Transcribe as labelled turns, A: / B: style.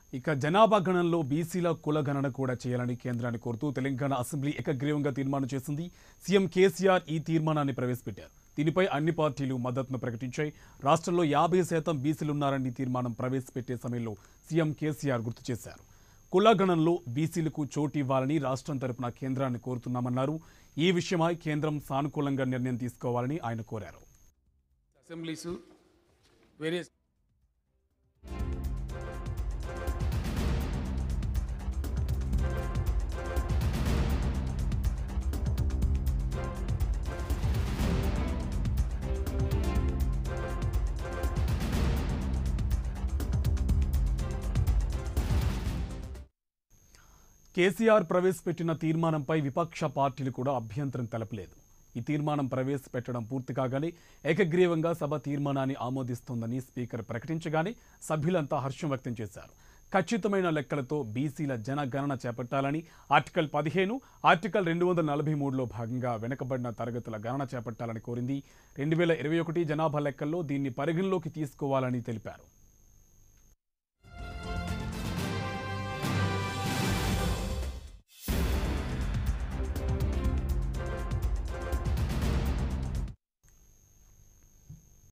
A: ఇక జనాభా గణనలో బీసీల కుల గణన కూడా చేయాలని కేంద్రాన్ని కోరుతూ తెలంగాణ అసెంబ్లీ ఏకగ్రీవంగా తీర్మానం చేసింది సీఎం కేసీఆర్ ఈ తీర్మానాన్ని ప్రవేశపెట్టారు దీనిపై అన్ని పార్టీలు మద్దతును ప్రకటించాయి రాష్ట్రంలో యాభై శాతం బీసీలున్నారని తీర్మానం ప్రవేశపెట్టే సమయంలో సీఎం కేసీఆర్ గుర్తు చేశారు కుల గణనలో బీసీలకు చోటు ఇవ్వాలని రాష్ట్రం తరపున కేంద్రాన్ని కోరుతున్నామన్నారు ఈ విషయమై కేంద్రం సానుకూలంగా నిర్ణయం తీసుకోవాలని ఆయన కోరారు
B: అసెంబ్లీస్ వేరియస్
A: కేసీఆర్ ప్రవేశపెట్టిన తీర్మానంపై విపక్ష పార్టీలు కూడా అభ్యంతరం తెలపలేదు ఈ తీర్మానం ప్రవేశపెట్టడం పూర్తి కాగానే ఏకగ్రీవంగా సభ తీర్మానాన్ని ఆమోదిస్తోందని స్పీకర్ ప్రకటించగానే సభ్యులంతా హర్షం వ్యక్తం చేశారు ఖచ్చితమైన లెక్కలతో బీసీల జనగణన చేపట్టాలని ఆర్టికల్ పదిహేను ఆర్టికల్ రెండు వందల నలభై మూడులో భాగంగా వెనుకబడిన తరగతుల గణన చేపట్టాలని కోరింది రెండు వేల ఇరవై ఒకటి జనాభా లెక్కల్లో దీన్ని పరిగణలోకి తీసుకోవాలని తెలిపారు